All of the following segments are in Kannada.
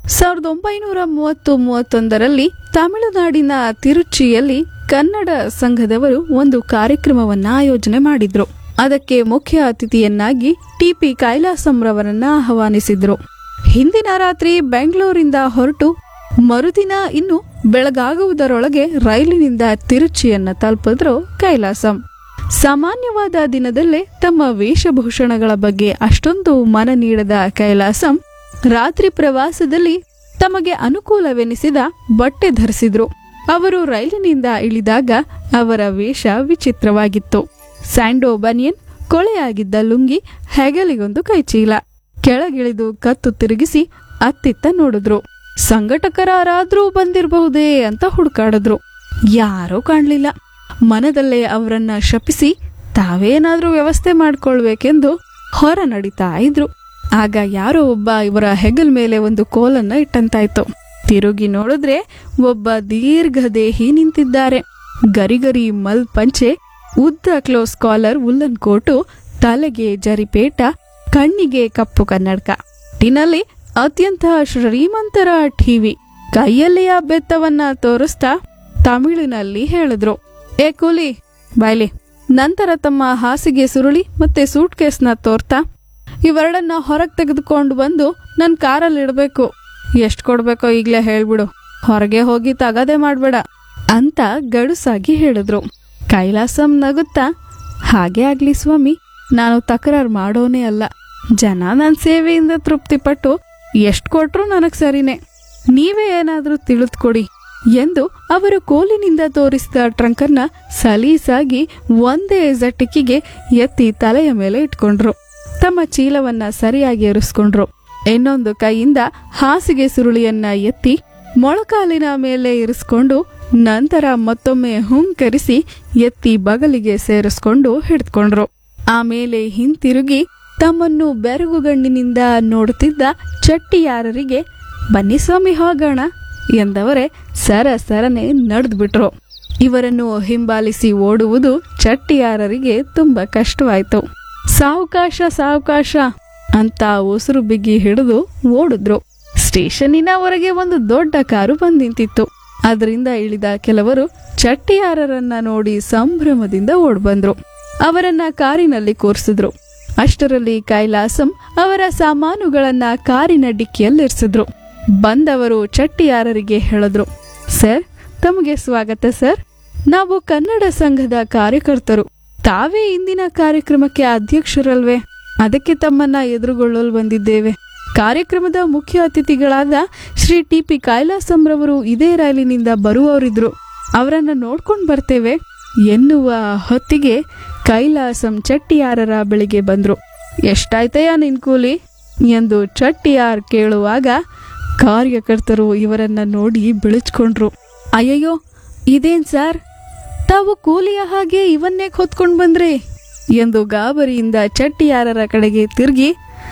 ಸಾವಿರದ ಒಂಬೈನೂರ ಮೂವತ್ತು ಮೂವತ್ತೊಂದರಲ್ಲಿ ತಮಿಳುನಾಡಿನ ತಿರುಚಿಯಲ್ಲಿ ಕನ್ನಡ ಸಂಘದವರು ಒಂದು ಕಾರ್ಯಕ್ರಮವನ್ನ ಆಯೋಜನೆ ಮಾಡಿದ್ರು ಅದಕ್ಕೆ ಮುಖ್ಯ ಅತಿಥಿಯನ್ನಾಗಿ ಟಿಪಿ ಕೈಲಾಸಂರವರನ್ನ ಆಹ್ವಾನಿಸಿದ್ರು ಹಿಂದಿನ ರಾತ್ರಿ ಬೆಂಗಳೂರಿಂದ ಹೊರಟು ಮರುದಿನ ಇನ್ನು ಬೆಳಗಾಗುವುದರೊಳಗೆ ರೈಲಿನಿಂದ ತಿರುಚಿಯನ್ನ ತಲುಪಿದ್ರು ಕೈಲಾಸಂ ಸಾಮಾನ್ಯವಾದ ದಿನದಲ್ಲೇ ತಮ್ಮ ವೇಷಭೂಷಣಗಳ ಬಗ್ಗೆ ಅಷ್ಟೊಂದು ಮನ ನೀಡದ ಕೈಲಾಸಂ ರಾತ್ರಿ ಪ್ರವಾಸದಲ್ಲಿ ತಮಗೆ ಅನುಕೂಲವೆನಿಸಿದ ಬಟ್ಟೆ ಧರಿಸಿದ್ರು ಅವರು ರೈಲಿನಿಂದ ಇಳಿದಾಗ ಅವರ ವೇಷ ವಿಚಿತ್ರವಾಗಿತ್ತು ಸ್ಯಾಂಡೋ ಬನಿಯನ್ ಕೊಳೆಯಾಗಿದ್ದ ಲುಂಗಿ ಹೆಗಲಿಗೊಂದು ಕೈಚೀಲ ಕೆಳಗಿಳಿದು ಕತ್ತು ತಿರುಗಿಸಿ ಅತ್ತಿತ್ತ ನೋಡಿದ್ರು ಸಂಘಟಕರಾದ್ರೂ ಬಂದಿರಬಹುದೇ ಅಂತ ಹುಡುಕಾಡಿದ್ರು ಯಾರೂ ಕಾಣ್ಲಿಲ್ಲ ಮನದಲ್ಲೇ ಅವರನ್ನ ಶಪಿಸಿ ತಾವೇನಾದ್ರೂ ವ್ಯವಸ್ಥೆ ಮಾಡ್ಕೊಳ್ಬೇಕೆಂದು ಹೊರ ನಡೀತಾ ಇದ್ರು ಆಗ ಯಾರೋ ಒಬ್ಬ ಇವರ ಹೆಗಲ್ ಮೇಲೆ ಒಂದು ಕೋಲನ್ನ ಇಟ್ಟಂತಾಯ್ತು ತಿರುಗಿ ನೋಡಿದ್ರೆ ಒಬ್ಬ ದೀರ್ಘದೇಹಿ ನಿಂತಿದ್ದಾರೆ ಗರಿಗರಿ ಮಲ್ ಪಂಚೆ ಉದ್ದ ಕ್ಲೋಸ್ ಕಾಲರ್ ಉಲ್ಲನ್ ಕೋಟು ತಲೆಗೆ ಜರಿಪೇಟ ಕಣ್ಣಿಗೆ ಕಪ್ಪು ಕನ್ನಡಕ ಟಿನಲ್ಲಿ ಅತ್ಯಂತ ಶ್ರೀಮಂತರ ಟಿವಿ ಕೈಯಲ್ಲಿಯ ಬೆತ್ತವನ್ನ ತೋರಿಸ್ತಾ ತಮಿಳಿನಲ್ಲಿ ಹೇಳಿದ್ರು ಏ ಕೂಲಿ ಬಾಯ್ಲಿ ನಂತರ ತಮ್ಮ ಹಾಸಿಗೆ ಸುರುಳಿ ಮತ್ತೆ ಸೂಟ್ ಕೇಸ್ನ ತೋರ್ತಾ ಇವೆರಡನ್ನ ಹೊರಗೆ ತೆಗೆದುಕೊಂಡು ಬಂದು ನನ್ನ ಕಾರಲ್ಲಿ ಇಡಬೇಕು ಎಷ್ಟು ಕೊಡ್ಬೇಕೋ ಈಗಲೇ ಹೇಳ್ಬಿಡು ಹೊರಗೆ ಹೋಗಿ ತಗದೆ ಮಾಡ್ಬೇಡ ಅಂತ ಗಡುಸಾಗಿ ಹೇಳಿದ್ರು ಕೈಲಾಸಂ ನಗುತ್ತಾ ಹಾಗೆ ಆಗ್ಲಿ ಸ್ವಾಮಿ ನಾನು ತಕರಾರು ಮಾಡೋನೇ ಅಲ್ಲ ಜನ ನನ್ನ ಸೇವೆಯಿಂದ ತೃಪ್ತಿಪಟ್ಟು ಎಷ್ಟು ಕೊಟ್ರು ನನಗ್ ಸರಿನೇ ನೀವೇ ಏನಾದ್ರೂ ತಿಳಿದುಕೊಡಿ ಎಂದು ಅವರು ಕೋಲಿನಿಂದ ತೋರಿಸಿದ ಟ್ರಂಕನ್ನ ಸಲೀಸಾಗಿ ಒಂದೇ ಜಟ್ಟಿಕಿಗೆ ಎತ್ತಿ ತಲೆಯ ಮೇಲೆ ಇಟ್ಕೊಂಡ್ರು ತಮ್ಮ ಚೀಲವನ್ನ ಸರಿಯಾಗಿ ಇರಿಸ್ಕೊಂಡ್ರು ಇನ್ನೊಂದು ಕೈಯಿಂದ ಹಾಸಿಗೆ ಸುರುಳಿಯನ್ನ ಎತ್ತಿ ಮೊಳಕಾಲಿನ ಮೇಲೆ ಇರಿಸ್ಕೊಂಡು ನಂತರ ಮತ್ತೊಮ್ಮೆ ಹುಂಕರಿಸಿ ಎತ್ತಿ ಬಗಲಿಗೆ ಸೇರಿಸ್ಕೊಂಡು ಹಿಡಿದುಕೊಂಡ್ರು ಆಮೇಲೆ ಹಿಂತಿರುಗಿ ತಮ್ಮನ್ನು ಬೆರಗುಗಣ್ಣಿನಿಂದ ನೋಡುತ್ತಿದ್ದ ಚಟ್ಟಿಯಾರರಿಗೆ ಬನ್ನಿ ಸ್ವಾಮಿ ಹೋಗೋಣ ಎಂದವರೇ ಸರ ಸರನೆ ನಡೆದ್ಬಿಟ್ರು ಇವರನ್ನು ಹಿಂಬಾಲಿಸಿ ಓಡುವುದು ಚಟ್ಟಿಯಾರರಿಗೆ ತುಂಬಾ ಕಷ್ಟವಾಯ್ತು ಸಾವಕಾಶ ಸಾವಕಾಶ ಅಂತ ಉಸಿರು ಬಿಗಿ ಹಿಡಿದು ಓಡಿದ್ರು ಸ್ಟೇಷನ್ನಿನ ಹೊರಗೆ ಒಂದು ದೊಡ್ಡ ಕಾರು ಬಂದ್ ನಿಂತಿತ್ತು ಅದರಿಂದ ಇಳಿದ ಕೆಲವರು ಚಟ್ಟಿಯಾರರನ್ನ ನೋಡಿ ಸಂಭ್ರಮದಿಂದ ಓಡ್ಬಂದ್ರು ಅವರನ್ನ ಕಾರಿನಲ್ಲಿ ಕೂರಿಸಿದ್ರು ಅಷ್ಟರಲ್ಲಿ ಕೈಲಾಸಂ ಅವರ ಸಾಮಾನುಗಳನ್ನ ಕಾರಿನ ಡಿಕ್ಕಿಯಲ್ಲಿರಿಸಿದ್ರು ಬಂದವರು ಚಟ್ಟಿಯಾರರಿಗೆ ಹೇಳಿದ್ರು ಸರ್ ತಮಗೆ ಸ್ವಾಗತ ಸರ್ ನಾವು ಕನ್ನಡ ಸಂಘದ ಕಾರ್ಯಕರ್ತರು ತಾವೇ ಇಂದಿನ ಕಾರ್ಯಕ್ರಮಕ್ಕೆ ಅಧ್ಯಕ್ಷರಲ್ವೇ ಅದಕ್ಕೆ ತಮ್ಮನ್ನ ಎದುರುಗೊಳ್ಳಲು ಬಂದಿದ್ದೇವೆ ಕಾರ್ಯಕ್ರಮದ ಮುಖ್ಯ ಅತಿಥಿಗಳಾದ ಶ್ರೀ ಟಿ ಪಿ ಕೈಲಾಸಂರವರು ಇದೇ ರೈಲಿನಿಂದ ಬರುವವರಿದ್ರು ಅವರನ್ನ ನೋಡ್ಕೊಂಡು ಬರ್ತೇವೆ ಎನ್ನುವ ಹೊತ್ತಿಗೆ ಕೈಲಾಸಂ ಚಟ್ಟಿಯಾರರ ಬಳಿಗೆ ಬಂದ್ರು ಎಷ್ಟಾಯ್ತಯ್ಯ ನಿನ್ ಕೂಲಿ ಎಂದು ಚಟ್ಟಿಯಾರ್ ಕೇಳುವಾಗ ಕಾರ್ಯಕರ್ತರು ಇವರನ್ನ ನೋಡಿ ಬಿಳಿಸ್ಕೊಂಡ್ರು ಅಯ್ಯಯ್ಯೋ ಇದೇನ್ ಸರ್ ತಾವು ಕೂಲಿಯ ಹಾಗೆ ಇವನ್ನೇ ಹೊತ್ಕೊಂಡ್ ಬಂದ್ರಿ ಎಂದು ಗಾಬರಿಯಿಂದ ಚಟ್ಟಿಯಾರರ ಕಡೆಗೆ ತಿರುಗಿ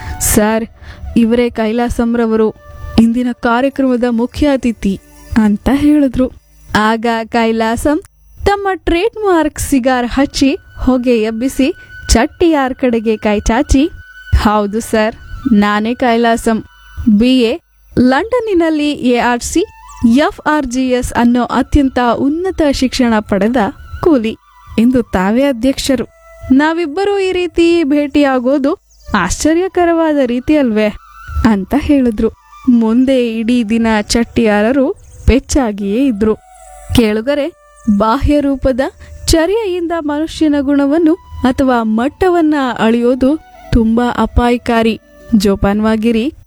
ಸರ್ ಇವರೇ ಕೈಲಾಸಂರವರು ಇಂದಿನ ಕಾರ್ಯಕ್ರಮದ ಮುಖ್ಯ ಅತಿಥಿ ಅಂತ ಹೇಳಿದ್ರು ಆಗ ಕೈಲಾಸಂ ತಮ್ಮ ಟ್ರೇಡ್ ಮಾರ್ಕ್ ಸಿಗಾರ್ ಹಚ್ಚಿ ಹೊಗೆ ಎಬ್ಬಿಸಿ ಚಟ್ಟಿಯಾರ್ ಕಡೆಗೆ ಕೈ ಚಾಚಿ ಹೌದು ಸರ್ ನಾನೇ ಕೈಲಾಸಂ ಬಿ ಎ ಲಂಡನ್ನಿನಲ್ಲಿ A R C F R G S ಅನ್ನೋ ಅತ್ಯಂತ ಉನ್ನತ ಶಿಕ್ಷಣ ಪಡೆದ ಕೂಲಿ ಎಂದು ತಾವೇ ಅಧ್ಯಕ್ಷರು ನಾವಿಬ್ಬರೂ ಈ ರೀತಿ ಭೇಟಿಯಾಗೋದು ಆಶ್ಚರ್ಯಕರವಾದ ರೀತಿ ಅಲ್ವೇ ಅಂತ ಹೇಳಿದ್ರು ಮುಂದೆ ಇಡೀ ದಿನ ಚಟ್ಟಿಯಾರರು ಪೆಚ್ಚಾಗಿಯೇ ಇದ್ರು ಕೇಳುಗರೆ ಬಾಹ್ಯ ರೂಪದ ಚರ್ಯೆಯಿಂದ ಮನುಷ್ಯನ ಗುಣವನ್ನು ಅಥವಾ ಮಟ್ಟವನ್ನ ಅಳೆಯೋದು ತುಂಬಾ ಅಪಾಯಕಾರಿ ಜೋಪಾನವಾಗಿರಿ